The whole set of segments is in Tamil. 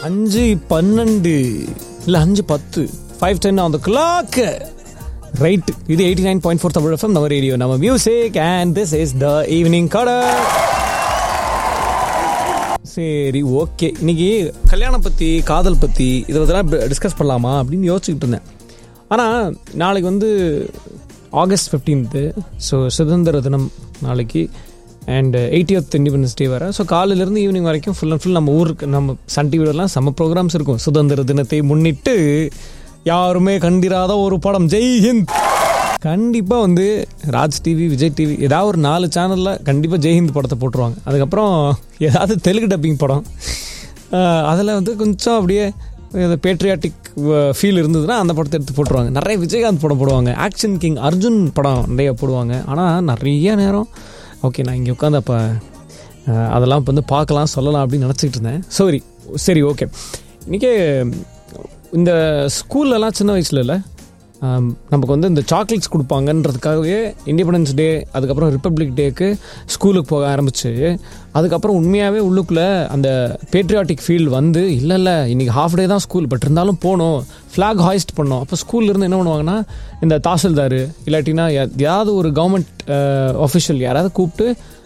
அஞ்சு பன்னெண்டு இல்லை அஞ்சு பத்து five ten on the clock right இது eighty nine point four Tamil FM நம்ம ரேடியோ நம்ம music and this is the evening கடை சரி ஓகே இன்னைக்கு கல்யாணம் பற்றி காதல் பற்றி இதை பற்றிலாம் டிஸ்கஸ் பண்ணலாமா அப்படின்னு யோசிச்சுக்கிட்டு இருந்தேன் ஆனால் நாளைக்கு வந்து ஆகஸ்ட் ஃபிஃப்டீன்த்து ஸோ சுதந்திர தினம் நாளைக்கு அண்ட் எயிட்டியத் இண்டிபெண்டன்ஸ் டே வர ஸோ காலையிலேருந்து ஈவினிங் வரைக்கும் ஃபுல் அண்ட் ஃபுல் நம்ம ஊருக்கு நம்ம சன் டிவிலலாம் செம்ம ப்ரோக்ராம்ஸ் இருக்கும் சுதந்திர தினத்தை முன்னிட்டு யாருமே கண்டிராத ஒரு படம் ஜெய் ஹிந்த் கண்டிப்பாக வந்து ராஜ் டிவி விஜய் டிவி ஏதாவது ஒரு நாலு சேனலில் கண்டிப்பாக ஜெய்ஹிந்த் படத்தை போட்டுருவாங்க அதுக்கப்புறம் ஏதாவது தெலுங்கு டப்பிங் படம் அதில் வந்து கொஞ்சம் அப்படியே பேட்ரியாட்டிக் ஃபீல் இருந்ததுன்னா அந்த படத்தை எடுத்து போட்டுருவாங்க நிறைய விஜயகாந்த் படம் போடுவாங்க ஆக்ஷன் கிங் அர்ஜுன் படம் நிறைய போடுவாங்க ஆனால் நிறைய நேரம் ஓகே நான் இங்கே உட்காந்து அப்போ அதெல்லாம் இப்போ வந்து பார்க்கலாம் சொல்லலாம் அப்படின்னு நினச்சிக்கிட்டு இருந்தேன் சரி சரி ஓகே இன்றைக்கி இந்த ஸ்கூல்லலாம் சின்ன வயசுல இல்லை ஆம், நமக்கு வந்து இந்த சாக்லேட்ஸ் கொடுப்பாங்கன்றதுக்காகவே இண்டிபெண்டன்ஸ் டே அதுக்கப்புறம் ரிப்பப்ளிக் டேக்கு ஸ்கூலுக்கு போக ஆரம்பிச்சு அதுக்கப்புறம் உண்மையாகவே உள்ளுக்குள்ளே அந்த பேட்ரியாட்டிக் ஃபீல் வந்து இல்லை இல்லை இன்றைக்கி ஹாஃப் டே தான் ஸ்கூல் பட் இருந்தாலும் போகணும் ஃப்ளாக் ஹாய்ஸ்ட் பண்ணோம் அப்போ ஸ்கூல்லேருந்து என்ன பண்ணுவாங்கன்னா இந்த தாசில்தார் இல்லாட்டினா யா- ஏதாவது ஒரு கவர்மெண்ட் ஆஃபிஷியல் யாராவது கூப்பிட்டு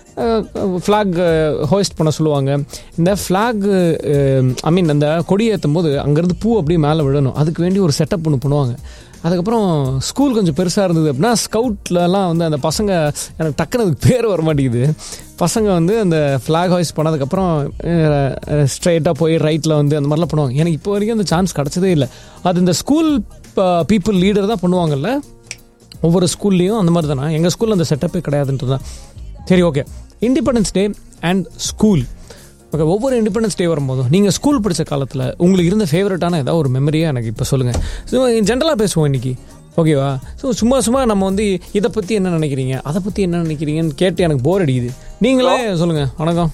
ஃப்ளாக் ஹோஸ்ட் பண்ண சொல்லுவாங்க இந்த ஃப்ளாக் ஐ மீன் அந்த கொடி ஏற்றும் போது அங்கேருந்து பூ அப்படியே மேலே விழணும் அதுக்கு வேண்டி ஒரு செட்டப் ஒன்று பண்ணுவாங்க அதுக்கப்புறம் ஸ்கூல் கொஞ்சம் பெருசாக இருந்தது அப்படின்னா ஸ்கவுட்லலாம் வந்து அந்த பசங்க எனக்கு டக்குனு அதுக்கு பேர் வர மாட்டேங்குது பசங்க வந்து அந்த ஃப்ளாக் ஹாய்ஸ் பண்ணதுக்கப்புறம் ஸ்ட்ரைட்டாக போய் ரைட்டில் வந்து அந்த மாதிரிலாம் பண்ணுவாங்க எனக்கு இப்போ வரைக்கும் அந்த சான்ஸ் கிடச்சதே இல்லை அது இந்த ஸ்கூல் பீப்புள் லீடர் தான் பண்ணுவாங்கல்ல ஒவ்வொரு ஸ்கூல்லையும் அந்த மாதிரி தானே எங்கள் ஸ்கூலில் அந்த செட்டப்பே கிடையாதுன்றது தான் சரி okay independence day and school okay ஒவ்வொரு இண்டிபெண்டன்ஸ் டே வரும்போதும் நீங்கள் ஸ்கூல் படித்த காலத்தில் உங்களுக்கு இருந்த ஃபேவரட்டான ஏதாவது ஒரு மெமரியாக எனக்கு இப்போ சொல்லுங்கள் ஸோ ஜென்ரலாக பேசுவோம் இன்னைக்கு ஓகேவா ஸோ சும்மா சும்மா நம்ம வந்து இதை பற்றி என்ன நினைக்கிறீங்க அதை பற்றி என்ன நினைக்கிறீங்கன்னு கேட்டு எனக்கு போர் அடிக்குது நீங்களே சொல்லுங்கள் வணக்கம்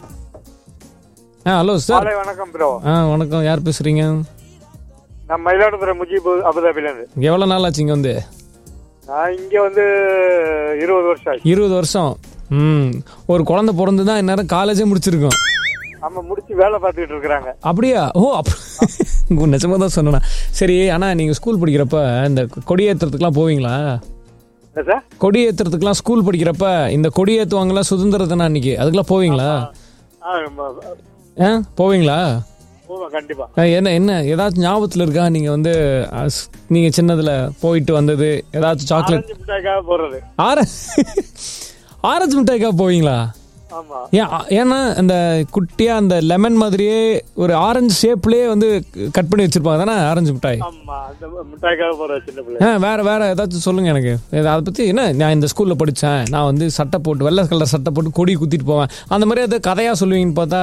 ஆ ஹலோ சார் மாலை வணக்கம் ப்ரோ ஆ வணக்கம் யார் பேசுகிறீங்க நான் மயிலாடுதுறை முஜீப் அபுதாபிலேருந்து எவ்வளோ நாள் ஆச்சு இங்கே வந்து நான் இங்க வந்து இருபது வருஷம் ஆச்சு இருபது வருஷம் ம் ஒரு குழந்தை பிறந்து தான் இந்நேரம் காலேஜே முடிச்சிருக்கோம் நம்ம முடிச்சு வேலை பார்த்துக்கிட்டு இருக்கிறாங்க அப்படியா ஓ அப் நிஜமாக தான் சொன்னேன் சரி ஆனால் நீங்கள் ஸ்கூல் படிக்கிறப்ப இந்த கொடி ஏற்றுறதுக்குலாம் போவீங்களா என்ன சார் கொடி ஏற்றுறதுக்குலாம் ஸ்கூல் படிக்கிறப்ப இந்த கொடி ஏற்றுவாங்களா சுதந்திர தினம் அன்னைக்கு அதுக்கெல்லாம் போவீங்களா ஆ, ம- ஆ போவீங்களா போவேன் கண்டிப்பா ஆ, என்ன என்ன ஏதாச்சும் ஞாபகத்தில் இருக்கா நீங்கள் வந்து அஸ்- நீங்கள் சின்னதில் போயிட்டு வந்தது ஏதாச்சும் சாக்லேட் ஆரஞ்சு மிட்டாய்க்காக போறது ஆர ஆரஞ்சு மிட்டாய்க்கா போவீங்களா ஆமா ஏன் ஆ- ஏன்னா அந்த குட்டியா அந்த லெமன் மாதிரியே ஒரு ஆரஞ்சு ஷேப்லயே வந்து கட் பண்ணி வச்சிருப்பாங்க தானே ஆரஞ்சு மிட்டாய் ஆமா அந்த மிட்டாய்க்காக போற சின்ன பிள்ளை ஆ வேற வேற ஏதாச்சும் சொல்லுங்க எனக்கு இது அதை பத்தி என்ன நான் இந்த ஸ்கூல்ல படிச்சேன் நான் வந்து சட்டை போட்டு வெள்ளை கலர் சட்டை போட்டு கொடி குத்திட்டு போவேன் அந்த மாதிரி ஏதாவது கதையா சொல்லுவீங்கன்னு பார்த்தா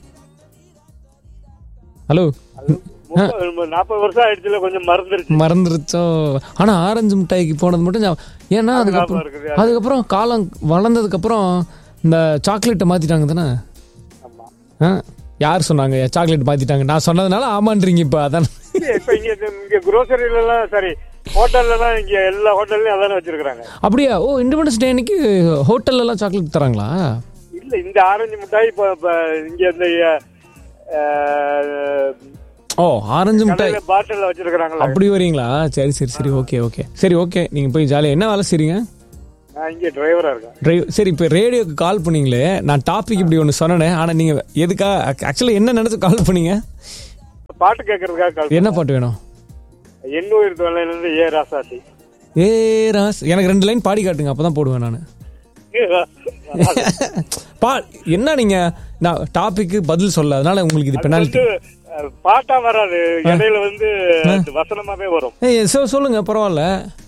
ஹலோ முப்பது- நாற்பது வருஷம் ஆயிடுச்சுல கொஞ்சம் மறந்துருச்சு மறந்துருச்சோ ஆனா ஆரஞ்சு மிட்டாய்க்கு போனது மட்டும் ஞாபகம். ஏன்னா ஞாபகம் அதுக்கப்புறம் இருக்குது. அதுக்கப்புறம் காலம் வளர்ந்ததுக்கு அப்புறம் இந்த சாக்லேட்டை மாத்திட்டாங்க தானே ஆமா ஆ யார் சொன்னாங்க சாக்லேட் மாத்திட்டாங்க நான் சொன்னதுனால ஆமான்றீங்க இப்போ அதான் இங்க- இப்ப இங்க இங்க குரோசரியில எல்லாம் சரி ஹோட்டல்ல எல்லாம் இங்க எல்லா ஹோட்டல்லையும் அதானே வச்சிருக்காங்க அப்படியா ஓ இண்டிபெண்டன்ஸ் டே அன்னைக்கு ஹோட்டல்ல எல்லாம் சாக்லேட் தராங்களா இல்ல இந்த ஆரஞ்சு மிட்டாய் இப்ப இப்ப இங்க இந்த அஹ், ஓ ஆரஞ்சு மிட்டாய் கடையில பாட்டில்ல வச்சிருக்காங்களா அப்படி வரீங்களா சரி சரி சரி ஓகே ஓகே சரி ஓகே நீங்க போய் ஜாலியாக என்ன வேலை செய்றீங்க நான் இங்க டிரைவரா இருக்கேன் டிரைவ் சரி இப்போ ரேடியோக்கு கால் பண்ணீங்களே நான் டாபிக் இப்படி ஒன்று சொன்னேன் ஆனால் நீங்கள் எதுக்கா ஆக்சுவலாக என்ன நினச்சி கால் பண்ணீங்க பாட்டு கேட்கறதுக்காக கால் என்ன பாட்டு வேணும் எண்ணூயிரத்து வேலையில இருந்து ஏ ராசாத்தி ஏ ராஸ் எனக்கு ரெண்டு லைன் பாடி காட்டுங்க அப்போ தான் போடுவேன் நான் பா என்ன நீங்கள் நான் டாபிக்கு பதில் சொல்ல அதனால உங்களுக்கு இது பெனால்ட்டி வந்து அஹ், பாட்டா வராது இடையில வந்து அது வசனமாவே வரும் ஏய் சொ சொல்லுங்க பரவாயில்ல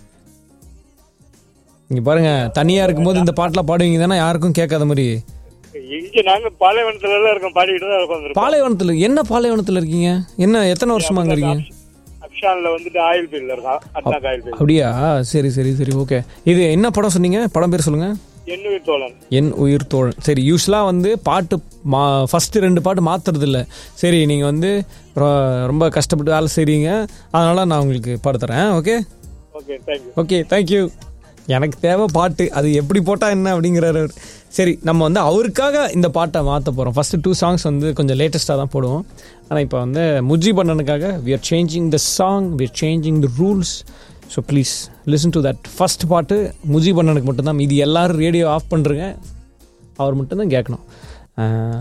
இங்க பாருங்க தனியா இருக்கும்போது இந்த பாட்டெல்லாம் பாடுவீங்க தானே யாருக்கும் கேட்காத மாதிரி இங்க நாங்க பாலைவனத்துல எல்லாம் இருக்கோம் பாடிக்கிட்டு தான் இருக்கோம் பாலைவனத்துல என்ன பாலைவனத்துல இருக்கீங்க என்ன எத்தனை வருஷமா அங்க இருக்கீங்க அப்ஷான்ல வந்துட்டு ஆயில் ஃபீல்ட்ல இருக்கோம் அண்ணா ஆயில் ஃபீல்ட் அப்படியா சரி சரி சரி ஓகே இது என்ன படம் சொன்னீங்க படம் பேர் சொல்லுங்க எண்ணூயிர் தோழன் என் உயிர் தோழன் சரி யூஸ்வலாக வந்து பாட்டு மா ஃபஸ்ட்டு ரெண்டு பாட்டு மாத்துறது இல்ல சரி நீங்கள் வந்து ரொ- ரொம்ப கஷ்டப்பட்டு வேலை செய்கிறீங்க அதனால நான் உங்களுக்கு பாடு தரேன் okay okay thank you okay thank you எனக்கு தேவை பாட்டு அது எப்படி போட்டால் என்ன அப்படிங்கிறாரு அவர். சரி நம்ம வந்து அவருக்காக இந்த பாட்டை மாற்ற போகிறோம் ஃபஸ்ட்டு டூ சாங்ஸ் வந்து கொஞ்சம் லேட்டஸ்ட்டாக தான் போடுவோம் ஆனால் இப்போ வந்து முஜி பண்ணனுக்காக we are changing the song we are changing the rules so please listen to that first பாட்டு முஜி பண்ணனுக்கு மட்டும்தான் மீதி எல்லாரும் ரேடியோ ஆஃப் பண்ணுறங்க அவர் மட்டும்தான் கேட்கணும் அஹ்,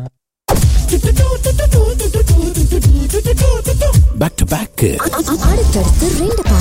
பேக் டு பேக் அடுத்தடுத்து ரெண்டு பாட்டு